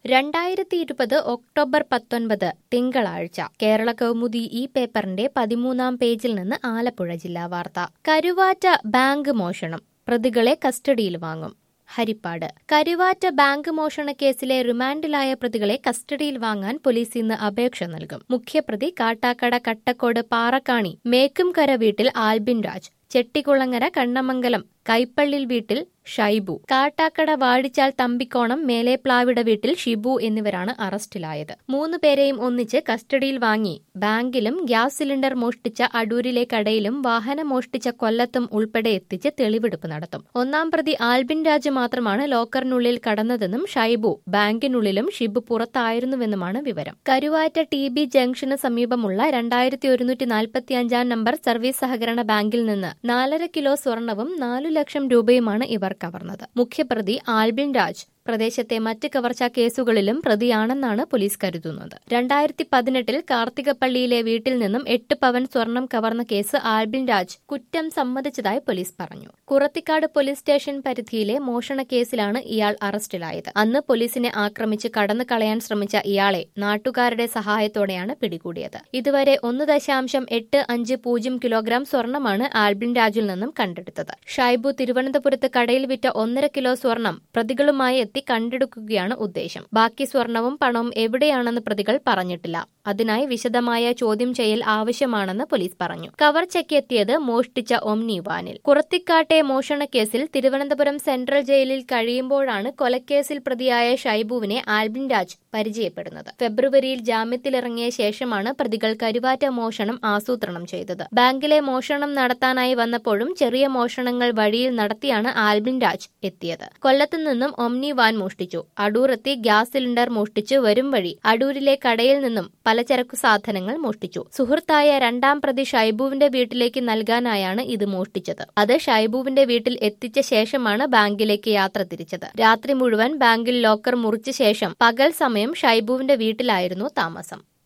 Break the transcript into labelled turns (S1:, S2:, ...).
S1: രണ്ടായിരത്തി ഇരുപത് ഒക്ടോബർ പത്തൊൻപത് തിങ്കളാഴ്ച കേരള കൗമുദി ഈ പേപ്പറിന്റെ പതിമൂന്നാം പേജിൽ നിന്ന് ആലപ്പുഴ ജില്ലാ വാർത്ത കരുവാറ്റ ബാങ്ക് മോഷണം പ്രതികളെ കസ്റ്റഡിയിൽ വാങ്ങും ഹരിപ്പാട് കരുവാറ്റ ബാങ്ക് മോഷണ കേസിലെ റിമാൻഡിലായ പ്രതികളെ കസ്റ്റഡിയിൽ വാങ്ങാൻ പോലീസ് ഇന്ന് അപേക്ഷ നൽകും മുഖ്യപ്രതി കാട്ടാക്കട കട്ടക്കോട് പാറക്കാണി മേക്കുംകര വീട്ടിൽ ആൽബിൻ രാജ് ചെട്ടിക്കുളങ്ങര കണ്ണമംഗലം കൈപ്പള്ളിൽ വീട്ടിൽ ഷൈബു കാട്ടാക്കട വാടിച്ചാൽ തമ്പിക്കോണം മേലേപ്ലാവിട വീട്ടിൽ ഷിബു എന്നിവരാണ് അറസ്റ്റിലായത് മൂന്ന് പേരെയും ഒന്നിച്ച് കസ്റ്റഡിയിൽ വാങ്ങി ബാങ്കിലും ഗ്യാസ് സിലിണ്ടർ മോഷ്ടിച്ച അടൂരിലെ കടയിലും വാഹനം മോഷ്ടിച്ച കൊല്ലത്തും ഉൾപ്പെടെ എത്തിച്ച് തെളിവെടുപ്പ് നടത്തും ഒന്നാം പ്രതി ആൽബിൻ രാജ് മാത്രമാണ് ലോക്കറിനുള്ളിൽ കടന്നതെന്നും ഷൈബു ബാങ്കിനുള്ളിലും ഷിബു പുറത്തായിരുന്നുവെന്നുമാണ് വിവരം കരുവാറ്റ ടി ബി ജംഗ്ഷന് സമീപമുള്ള രണ്ടായിരത്തി ഒരുന്നൂറ്റി നാൽപ്പത്തിയഞ്ചാം നമ്പർ സർവീസ് സഹകരണ ബാങ്കിൽ നിന്ന് നാലര കിലോ സ്വർണവും നാലു ലക്ഷം രൂപയുമാണ് ഇവർ കവർന്നത് മുഖ്യപ്രതി ആൽബിൻ രാജ് പ്രദേശത്തെ മറ്റ് കവർച്ചാ കേസുകളിലും പ്രതിയാണെന്നാണ് പോലീസ് കരുതുന്നത് രണ്ടായിരത്തി പതിനെട്ടിൽ കാർത്തികപ്പള്ളിയിലെ വീട്ടിൽ നിന്നും എട്ട് പവൻ സ്വർണം കവർന്ന കേസ് ആൽബിൻ രാജ് കുറ്റം സമ്മതിച്ചതായി പോലീസ് പറഞ്ഞു കുറത്തിക്കാട് പോലീസ് സ്റ്റേഷൻ പരിധിയിലെ മോഷണ കേസിലാണ് ഇയാൾ അറസ്റ്റിലായത് അന്ന് പോലീസിനെ ആക്രമിച്ച് കടന്നു കളയാൻ ശ്രമിച്ച ഇയാളെ നാട്ടുകാരുടെ സഹായത്തോടെയാണ് പിടികൂടിയത് ഇതുവരെ ഒന്ന് ദശാംശം എട്ട് അഞ്ച് പൂജ്യം കിലോഗ്രാം സ്വർണമാണ് ആൽബിൻ രാജിൽ നിന്നും കണ്ടെടുത്തത് ഷൈബു തിരുവനന്തപുരത്ത് കടയിൽ വിറ്റ ഒന്നര കിലോ സ്വർണം പ്രതികളുമായി എത്തി കണ്ടെടുക്കുകയാണ് ഉദ്ദേശം ബാക്കി സ്വർണവും പണവും എവിടെയാണെന്ന് പ്രതികൾ പറഞ്ഞിട്ടില്ല അതിനായി വിശദമായ ചോദ്യം ചെയ്യൽ ആവശ്യമാണെന്ന് പോലീസ് പറഞ്ഞു കവർ ചെക്കെത്തിയത് മോഷ്ടിച്ച ഒമ്നി വാനിൽ കുറത്തിക്കാട്ടെ മോഷണ കേസിൽ തിരുവനന്തപുരം സെൻട്രൽ ജയിലിൽ കഴിയുമ്പോഴാണ് കൊലക്കേസിൽ പ്രതിയായ ഷൈബുവിനെ ആൽബിൻ രാജ് പരിചയപ്പെടുന്നത് ഫെബ്രുവരിയിൽ ജാമ്യത്തിലിറങ്ങിയ ശേഷമാണ് പ്രതികൾ കരുവാറ്റ മോഷണം ആസൂത്രണം ചെയ്തത് ബാങ്കിലെ മോഷണം നടത്താനായി വന്നപ്പോഴും ചെറിയ മോഷണങ്ങൾ വഴിയിൽ നടത്തിയാണ് ആൽബിൻ രാജ് എത്തിയത് കൊല്ലത്തു നിന്നും ഒമ്നി വാൻ മോഷ്ടിച്ചു അടൂർ എത്തി ഗ്യാസ് സിലിണ്ടർ മോഷ്ടിച്ചു വരും വഴി അടൂരിലെ കടയിൽ നിന്നും പലചരക്കു സാധനങ്ങൾ മോഷ്ടിച്ചു സുഹൃത്തായ രണ്ടാം പ്രതി ഷൈബുവിന്റെ വീട്ടിലേക്ക് നൽകാനായാണ് ഇത് മോഷ്ടിച്ചത് അത് ഷൈബുവിന്റെ വീട്ടിൽ എത്തിച്ച ശേഷമാണ് ബാങ്കിലേക്ക് യാത്ര തിരിച്ചത് രാത്രി മുഴുവൻ ബാങ്കിൽ ലോക്കർ മുറിച്ച ശേഷം പകൽ സമയം ഷൈബുവിന്റെ വീട്ടിലായിരുന്നു താമസം